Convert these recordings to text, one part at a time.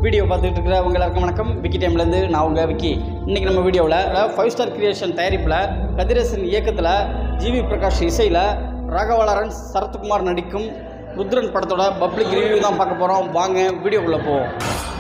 video பார்த்துட்டு இருக்கிற உங்க எல்லாருக்கும் வணக்கம் விக்கி டைம்லேருந்து நான் உங்கள் விக்கி இன்றைக்கி நம்ம வீடியோவில் ஃபைவ் ஸ்டார் கிரியேஷன் தயாரிப்பில் கதிரேசன் இயக்கத்தில் ஜிவி பிரகாஷ் இசையில் ராகவா சரத்குமார் நடிக்கும் ருத்ரன் படத்தோட பப்ளிக் ரிவ்யூ தான் பார்க்க போகிறோம் வாங்க வீடியோக்குள்ளே போவோம்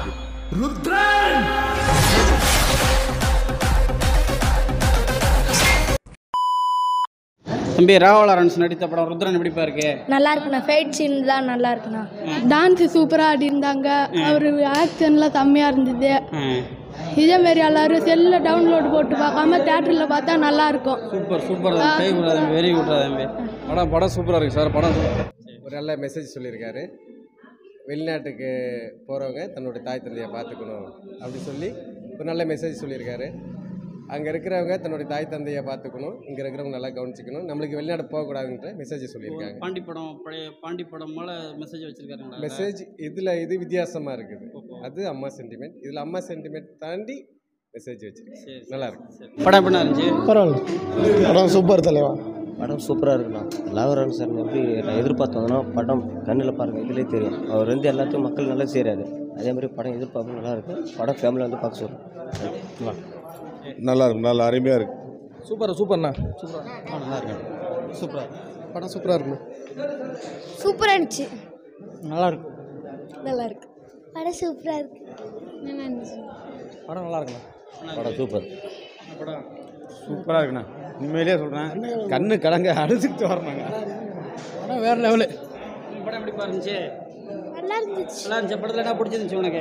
தம்பி ராகவா லாரன்ஸ் நடித்த படம் ருத்ரன் எப்படிப்பா இருக்கு நல்லா இருக்குண்ணா ஃபைட் சீன் தான் நல்லா இருக்குண்ணா டான்ஸ் சூப்பராக ஆடிருந்தாங்க அவர் ஆக்ஷன்லாம் செம்மையாக இருந்தது இதே மாதிரி எல்லாரும் செல்லில் டவுன்லோட் போட்டு பார்க்காம தேட்டரில் பார்த்தா நல்லா இருக்கும் சூப்பர் சூப்பர் கை விட்றாது வெரி குட் தம்பி படம் படம் சூப்பராக இருக்குது சார் படம் ஒரு நல்ல மெசேஜ் சொல்லியிருக்காரு வெளிநாட்டுக்கு போகிறவங்க தன்னோட தாய் தந்தையை பார்த்துக்கணும் அப்படி சொல்லி ஒரு நல்ல மெசேஜ் சொல்லியிருக்காரு அங்கே இருக்கிறவங்க தன்னுடைய தாய் தந்தையை பார்த்துக்கணும் இங்கே இருக்கிறவங்க நல்லா கவனிச்சிக்கணும் நம்மளுக்கு வெளிநாடு போகக்கூடாதுன்ற மெசேஜ் சொல்லியிருக்காங்க பாண்டி படம் பழைய பாண்டி படம் மேலே மெசேஜ் வச்சிருக்காருங்களா மெசேஜ் இதில் இது வித்தியாசமாக இருக்குது அது அம்மா சென்டிமெண்ட் இதில் அம்மா சென்டிமெண்ட் தாண்டி மெசேஜ் வச்சிருக்கு நல்லா இருக்கு படம் எப்படி இருந்துச்சு பரவாயில்ல படம் சூப்பர் தலைவா படம் சூப்பராக இருக்குண்ணா லாவரன் சார் எப்படி நான் எதிர்பார்த்தோம்னா படம் கண்ணில் பாருங்கள் இதுலேயே தெரியும் அவர் வந்து எல்லாத்தையும் மக்கள் நல்லா செய்கிறாரு அதே மாதிரி படம் எதிர்பார்ப்பு நல்லா இருக்கு படம் ஃபேமிலி வந்து பார்க்க சொல்லுவோம் நல்லா இருக்கும் நல்லா அருமையாக இருக்கு சூப்பர் சூப்பர்ண்ணா சூப்பர் படம் சூப்பராக இருக்குண்ணா சூப்பராக இருந்துச்சு நல்லா இருக்கும் நல்லா இருக்கு படம் சூப்பராக இருக்கு நல்லா இருந்துச்சு படம் நல்லா இருக்குண்ணா படம் சூப்பர் படம் சூப்பராக இருக்குண்ணா உண்மையிலேயே சொல்கிறேன் கண்ணு கடங்க அடிச்சுக்கிட்டு வரணுங்க படம் வேறு லெவலு படம் எப்படி இருந்துச்சு நல்லா இருந்துச்சு நல்லா இருந்துச்சு படத்தில் என்ன பிடிச்சிருந்துச்சு உனக்கு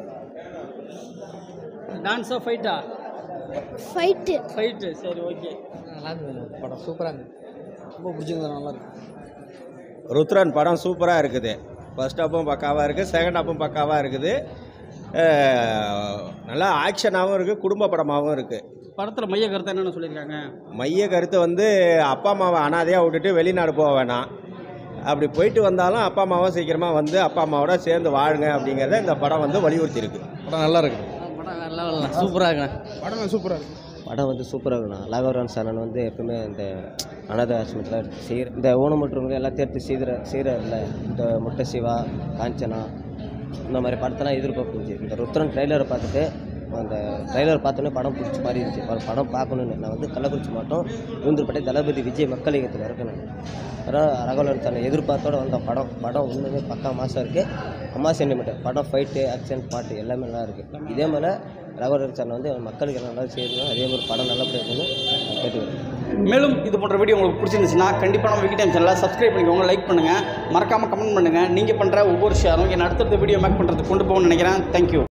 டான்ஸா ஃபைட்டா ஃபைட்டு ஃபைட்டு சரி ஓகே நல்லா இருந்தது படம் சூப்பராக இருந்தது ரொம்ப பிடிச்சிருந்தது நல்லா இருக்கு ருத்ரன் படம் சூப்பராக இருக்குது ஃபர்ஸ்ட் ஹாப்பும் பக்காவாக இருக்குது செகண்ட் ஹாப்பும் பக்காவாக இருக்குது அஹ், நல்லா ஆக்ஷனாகவும் இருக்குது குடும்ப படமாகவும் இருக்குது படத்தில் மைய கருத்து என்னென்னு சொல்லியிருக்காங்க மைய கருத்து வந்து அப்பா அம்மாவை அனாதையாக விட்டுட்டு வெளிநாடு போக வேணாம் அப்படி போயிட்டு வந்தாலும் அப்பா அம்மாவும் சீக்கிரமாக வந்து அப்பா அம்மாவோட சேர்ந்து வாழுங்க அப்படிங்கிறத இந்த படம் வந்து வலியுறுத்தி இருக்கு படம் நல்லா இருக்கு படம் நல்லா சூப்பராக இருக்குண்ணா படம் சூப்பராக இருக்கு படம் வந்து சூப்பராக இருக்குண்ணா லாகவரான் சாரன் வந்து எப்பவுமே இந்த அனாதை ஆசிரமத்தில் செய்கிற இந்த ஊனமுற்றவங்க எல்லாத்தையும் எடுத்து செய்கிற செய்கிறாருல இந்த முட்டை சிவா காஞ்சனா இந்த மாதிரி படத்தெல்லாம் எதிர்பார்ப்பு இருந்துச்சு இந்த ருத்ரன் ட்ரைலரை பார்த்துட்டு அந்த ட்ரைலர் பார்த்தோன்னே படம் பிடிச்ச மாதிரி இருந்துச்சு படம் படம் பார்க்கணுன்னு நான் வந்து கள்ளக்குறிச்சி மாட்டோம் விழுந்துப்பட்டை தளபதி விஜய் மக்கள் இயக்கத்தில் இருக்கேன் நான் அதான் ரகவலன் சார் எதிர்பார்த்தோட வந்த படம் படம் உண்மையுமே பக்கா மாதம் இருக்குது அம்மா சென்டிமெண்ட் படம் ஃபைட்டு ஆக்ஷன் பாட்டு எல்லாமே நல்லா இருக்குது இதே மாதிரி ரகவலன் சார் வந்து மக்களுக்கு நல்லா செய்யணும் அதே மாதிரி படம் நல்லபடியாக இருக்கணும்னு நான் கேட்டுக்கிறேன் மேலும் இது போன்ற வீடியோ உங்களுக்கு பிடிச்சிருந்துச்சுன்னா கண்டிப்பாக நம்ம விக்கி டைம் சேனலை சப்ஸ்கிரைப் பண்ணிக்கோங்க லைக் பண்ணுங்கள் மறக்காமல் கமெண்ட் பண்ணுங்கள் நீங்கள் பண்ணுற ஒவ்வொரு ஷேரும் என் அடுத்தடுத்த வீடியோ மேக் பண்ணுறதுக்கு கொண்டு போகணும்னு நினைக்கிறேன் தேங்க்யூ